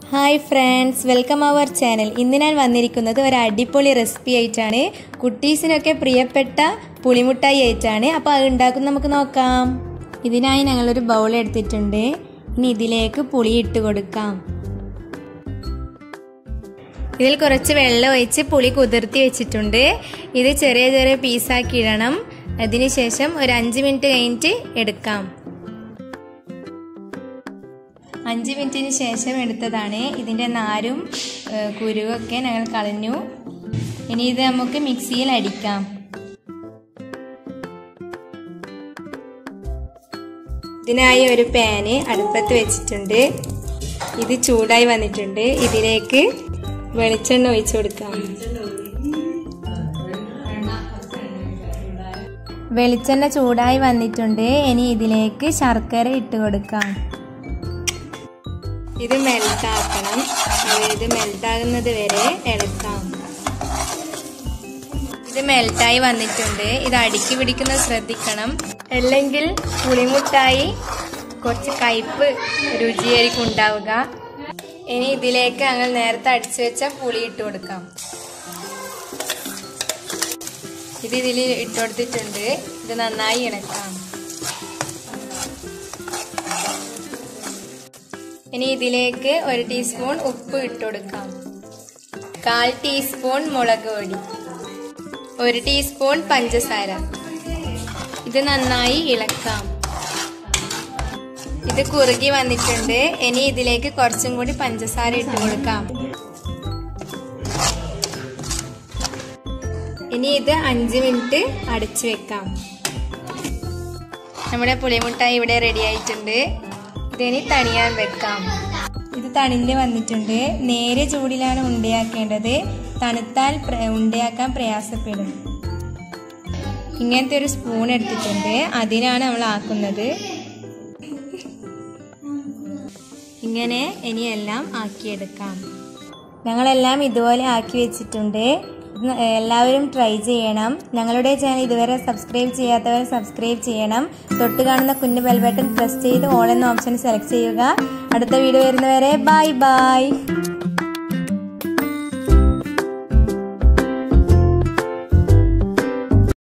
hi friends welcome our channel ഇന്ന് ഞാൻ വന്നിരിക്കുന്നത് ഒരു അടിപൊളി റെസിപ്പി ആയിട്ടാണ് കുട്ടീസിനൊക്കെ പ്രിയപ്പെട്ട പുളിമുട്ടായി ആയിട്ടാണ് അപ്പോൾ അത് ഉണ്ടാക്കുന്ന നമുക്ക് നോക്കാം ഇതിനായി ഞങ്ങളൊരു ബൗൾ എടുത്തിട്ടുണ്ട് ഇനി ഇതിലേക്ക് പുളി ഇട്ട് കൊടുക്കാം ഇതിൽ കുറച്ച് വെള്ളം ഒഴിച്ച് പുളി കുതിർത്തി വെച്ചിട്ടുണ്ട് ഇത് ചെറിയ ചെറിയ പീസാക്കി ഇടണം അതിനുശേഷം ഒരു അഞ്ച് മിനിറ്റ് കഴിഞ്ഞിട്ട് എടുക്കാം അഞ്ച് മിനിറ്റിന് ശേഷം എടുത്തതാണ് ഇതിൻ്റെ നാരും കുരുവൊക്കെ ഞങ്ങൾ കളഞ്ഞു ഇനി ഇത് നമുക്ക് മിക്സിയിൽ അടിക്കാം ഇതിനായി ഒരു പാന് അടുപ്പത്ത് വെച്ചിട്ടുണ്ട് ഇത് ചൂടായി വന്നിട്ടുണ്ട് ഇതിലേക്ക് വെളിച്ചെണ്ണ ഒഴിച്ചു കൊടുക്കാം വെളിച്ചെണ്ണ ചൂടായി വന്നിട്ടുണ്ട് ഇനി ഇതിലേക്ക് ശർക്കര ഇട്ട് കൊടുക്കാം ഇത് മെൽട്ടാക്കണം ഇത് മെൽട്ടാകുന്നത് വരെ ഇളക്കാം ഇത് മെൽട്ടായി വന്നിട്ടുണ്ട് ഇത് അടുക്കി പിടിക്കുന്നത് ശ്രദ്ധിക്കണം അല്ലെങ്കിൽ പുളിമുട്ടായി കുറച്ച് കയ്പ് രുചിയായിരിക്കും ഉണ്ടാവുക ഇനി ഇതിലേക്ക് ഞങ്ങൾ നേരത്തെ അടിച്ചു വെച്ച പുളി ഇട്ട് കൊടുക്കാം ഇത് ഇതിൽ ഇട്ട് കൊടുത്തിട്ടുണ്ട് ഇത് നന്നായി ഇളക്കാം ഇനി ഇതിലേക്ക് ഒരു ടീസ്പൂൺ ഉപ്പ് ഇട്ട് കൊടുക്കാം കാൽ ടീസ്പൂൺ മുളക് പൊടി ഒരു ടീസ്പൂൺ പഞ്ചസാര ഇത് നന്നായി ഇളക്കാം ഇത് കുറുകി വന്നിട്ടുണ്ട് ഇനി ഇതിലേക്ക് കുറച്ചും കൂടി പഞ്ചസാര ഇട്ട് കൊടുക്കാം ഇനി ഇത് അഞ്ച് മിനിറ്റ് അടച്ചു വെക്കാം നമ്മുടെ പുളിമുട്ടായി ഇവിടെ റെഡി ആയിട്ടുണ്ട് ഇതിനി തണിയാൻ വെക്കാം ഇത് തണിഞ്ഞ് വന്നിട്ടുണ്ട് നേരെ ചൂടിലാണ് ഉണ്ടയാക്കേണ്ടത് തണുത്താൽ ഉണ്ടയാക്കാൻ പ്രയാസപ്പെടും ഇങ്ങനത്തെ ഒരു സ്പൂൺ എടുത്തിട്ടുണ്ട് അതിനാണ് നമ്മൾ ആക്കുന്നത് ഇങ്ങനെ ഇനിയെല്ലാം ആക്കിയെടുക്കാം ഞങ്ങളെല്ലാം ഇതുപോലെ ആക്കി വെച്ചിട്ടുണ്ട് എല്ലാവരും ട്രൈ ചെയ്യണം ഞങ്ങളുടെ ചാനൽ ഇതുവരെ സബ്സ്ക്രൈബ് ചെയ്യാത്തവർ സബ്സ്ക്രൈബ് ചെയ്യണം തൊട്ട് കാണുന്ന കുഞ്ഞു ബെൽ ബട്ടൺ പ്രസ് ചെയ്ത് ഓൾ എന്ന ഓപ്ഷൻ സെലക്ട് ചെയ്യുക അടുത്ത വീഡിയോ വരുന്നവരെ ബൈ ബൈ